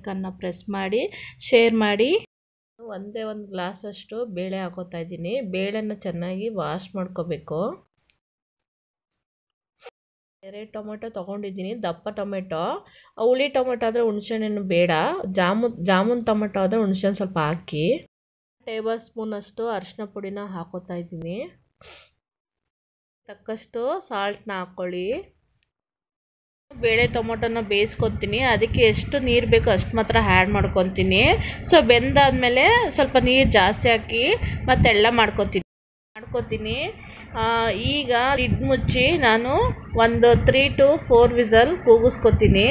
ಐಕನ್ನ press ಮಾಡಿ share ಮಾಡಿ ಒಂದೇ ಒಂದು ಗ್ಲಾಸಷ್ಟು ಬೇಳೆ ಹಾಕೋತಾ ಇದ್ದೀನಿ ಬೇಳೆನ ಚೆನ್ನಾಗಿ ವಾಶ್ ಮಾಡ್ಕೋಬೇಕು ಎರಡು ಟೊಮೆಟೊ ತೊಗೊಂಡಿದ್ದೀನಿ ದಪ್ಪ ಟೊಮೆಟೊ ಹುಳಿ ಟೊಮೆಟೊ ಆದರೆ ಹುಣಸೆಹಣ್ಣು ಬೇಡ ಜಾಮೂನ್ ಜಾಮೂನ್ ಟೊಮೆಟೊ ಆದರೆ ಹುಣಸೆಹಣ್ಣು ಸ್ವಲ್ಪ ಹಾಕಿ ಟೇಬಲ್ ಸ್ಪೂನಷ್ಟು ಅರಿಶಿನ ಪುಡಿನ ಹಾಕೋತಾ ಇದ್ದೀನಿ ತಕ್ಕಷ್ಟು ಸಾಲ್ಟ್ನ ಹಾಕ್ಕೊಳ್ಳಿ ಬೇಳೆ ಟೊಮೊಟೊನ ಬೇಯಿಸ್ಕೊತೀನಿ ಅದಕ್ಕೆ ಎಷ್ಟು ನೀರು ಬೇಕೋ ಅಷ್ಟು ಮಾತ್ರ ಆ್ಯಡ್ ಮಾಡ್ಕೊತೀನಿ ಸೊ ಬೆಂದಾದಮೇಲೆ ಸ್ವಲ್ಪ ನೀರು ಜಾಸ್ತಿ ಹಾಕಿ ಮತ್ತೆಲ್ಲ ಮಾಡ್ಕೊತೀನಿ ಮಾಡ್ಕೊತೀನಿ ಈಗ ಲಿಡ್ ಮುಚ್ಚಿ ನಾನು ಒಂದು ತ್ರೀ ಟು ಫೋರ್ ವಿಸಲ್ ಕೂಗಿಸ್ಕೊತೀನಿ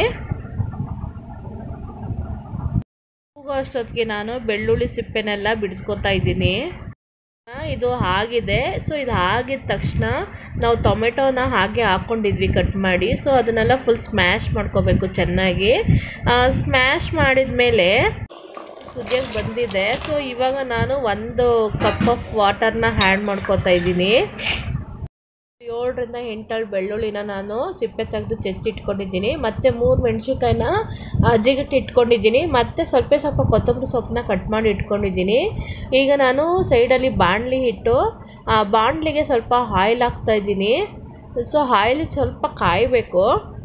ಕೂಗೋ ಅಷ್ಟೊತ್ತಿಗೆ ನಾನು ಬೆಳ್ಳುಳ್ಳಿ ಸಿಪ್ಪೆನೆಲ್ಲ ಬಿಡಿಸ್ಕೊತಾ ಇದ್ದೀನಿ ಇದು ಆಗಿದೆ ಸೊ ಇದು ಆಗಿದ ತಕ್ಷಣ ನಾವು ಟೊಮೆಟೊನ ಹಾಗೆ ಹಾಕ್ಕೊಂಡಿದ್ವಿ ಕಟ್ ಮಾಡಿ ಸೊ ಅದನ್ನೆಲ್ಲ ಫುಲ್ ಸ್ಮ್ಯಾಶ್ ಮಾಡ್ಕೋಬೇಕು ಚೆನ್ನಾಗಿ ಸ್ಮ್ಯಾಶ್ ಮಾಡಿದ ಮೇಲೆ ಕುದಿಯೋಕ್ಕೆ ಬಂದಿದೆ ಸೊ ಇವಾಗ ನಾನು ಒಂದು ಕಪ್ ಆಫ್ ವಾಟರ್ನ ಆ್ಯಡ್ ಮಾಡ್ಕೋತಾ ಇದ್ದೀನಿ ಏಳರಿಂದ ಎಂಟಳು ಬೆಳ್ಳುಳ್ಳಿನ ನಾನು ಸಿಪ್ಪೆ ತೆಗೆದು ಚೆಚ್ಚಿಟ್ಕೊಂಡಿದ್ದೀನಿ ಮತ್ತು ಮೂರು ಮೆಣಸಿನ್ಕಾಯಿನ ಜಿಗಿಟ್ಟು ಇಟ್ಕೊಂಡಿದ್ದೀನಿ ಮತ್ತು ಸ್ವಲ್ಪ ಸ್ವಲ್ಪ ಕೊತ್ತಂಬರಿ ಸೊಪ್ಪನ್ನ ಕಟ್ ಮಾಡಿ ಇಟ್ಕೊಂಡಿದ್ದೀನಿ ಈಗ ನಾನು ಸೈಡಲ್ಲಿ ಬಾಣಲಿ ಇಟ್ಟು ಆ ಬಾಣಲಿಗೆ ಸ್ವಲ್ಪ ಆಯಿಲ್ ಹಾಕ್ತಾಯಿದ್ದೀನಿ ಸೊ ಆಯಿಲ್ ಸ್ವಲ್ಪ ಕಾಯಬೇಕು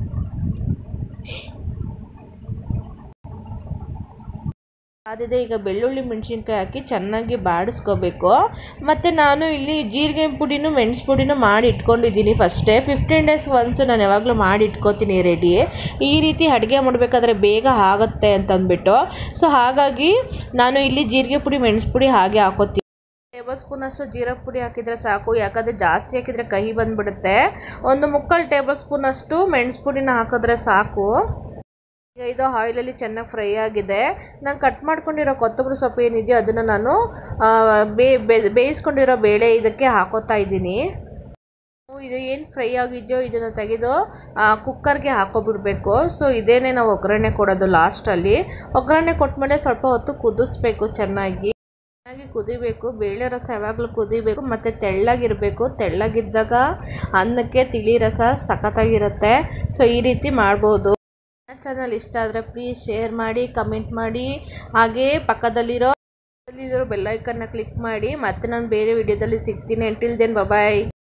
ಅದಿದೆ ಈಗ ಬೆಳ್ಳುಳ್ಳಿ ಮೆಣಸಿನ್ಕಾಯಿ ಹಾಕಿ ಚೆನ್ನಾಗಿ ಬಾಡಿಸ್ಕೋಬೇಕು ಮತ್ತು ನಾನು ಇಲ್ಲಿ ಜೀರಿಗೆ ಪುಡಿನೂ ಮೆಣಸು ಪುಡಿನೂ ಮಾಡಿ ಇಟ್ಕೊಂಡಿದ್ದೀನಿ ಫಸ್ಟೇ ಫಿಫ್ಟೀನ್ ಡೇಸ್ ಒನ್ಸು ನಾನು ಯಾವಾಗಲೂ ಮಾಡಿ ಇಟ್ಕೋತೀನಿ ರೆಡಿ ಈ ರೀತಿ ಅಡುಗೆ ಮಾಡಬೇಕಾದ್ರೆ ಬೇಗ ಆಗುತ್ತೆ ಅಂತಂದ್ಬಿಟ್ಟು ಸೊ ಹಾಗಾಗಿ ನಾನು ಇಲ್ಲಿ ಜೀರಿಗೆ ಪುಡಿ ಮೆಣಸು ಪುಡಿ ಹಾಗೆ ಹಾಕೋತೀನಿ ಟೇಬಲ್ ಸ್ಪೂನಷ್ಟು ಜೀರಿಗೆ ಪುಡಿ ಹಾಕಿದರೆ ಸಾಕು ಯಾಕಂದರೆ ಜಾಸ್ತಿ ಹಾಕಿದರೆ ಕಹಿ ಬಂದುಬಿಡುತ್ತೆ ಒಂದು ಮುಕ್ಕಾಲು ಟೇಬಲ್ ಸ್ಪೂನಷ್ಟು ಮೆಣಸು ಪುಡಿನ ಹಾಕಿದ್ರೆ ಸಾಕು ಈಗ ಇದು ಆಯಿಲಲ್ಲಿ ಚೆನ್ನಾಗಿ ಫ್ರೈ ಆಗಿದೆ ನಾನು ಕಟ್ ಮಾಡ್ಕೊಂಡಿರೋ ಕೊತ್ತಂಬರಿ ಸೊಪ್ಪು ಏನಿದೆಯೋ ಅದನ್ನು ನಾನು ಬೇ ಬೇಯಿಸ್ಕೊಂಡಿರೋ ಬೇಳೆ ಇದಕ್ಕೆ ಹಾಕೋತಾ ಇದ್ದೀನಿ ಇದು ಏನು ಫ್ರೈ ಆಗಿದೆಯೋ ಇದನ್ನು ತೆಗೆದು ಕುಕ್ಕರ್ಗೆ ಹಾಕೋಬಿಡ್ಬೇಕು ಸೊ ಇದೇನೇ ನಾವು ಒಗ್ಗರಣೆ ಕೊಡೋದು ಲಾಸ್ಟಲ್ಲಿ ಒಗ್ಗರಣೆ ಕೊಟ್ಮೇಲೆ ಸ್ವಲ್ಪ ಹೊತ್ತು ಕುದಿಸ್ಬೇಕು ಚೆನ್ನಾಗಿ ಚೆನ್ನಾಗಿ ಕುದಿಬೇಕು ಬೇಳೆ ರಸ ಯಾವಾಗಲೂ ಕುದಿಬೇಕು ಮತ್ತು ತೆಳ್ಳಗಿರಬೇಕು ತೆಳ್ಳಗಿದ್ದಾಗ ಅನ್ನಕ್ಕೆ ತಿಳಿ ರಸ ಸಖತ್ತಾಗಿರುತ್ತೆ ಸೊ ಈ ರೀತಿ ಮಾಡ್ಬೋದು ನನ್ನ ಚಾನಲ್ ಇಷ್ಟ ಆದರೆ ಪ್ಲೀಸ್ ಶೇರ್ ಮಾಡಿ ಕಮೆಂಟ್ ಮಾಡಿ ಹಾಗೇ ಪಕ್ಕದಲ್ಲಿರೋ ಬೆಲ್ಲೈಕನ್ನ ಕ್ಲಿಕ್ ಮಾಡಿ ಮತ್ತೆ ನಾನು ಬೇರೆ ವಿಡಿಯೋದಲ್ಲಿ ಸಿಗ್ತೀನಿ ಎಂಟಿಲ್ ದೆನ್ ಬಾಯ್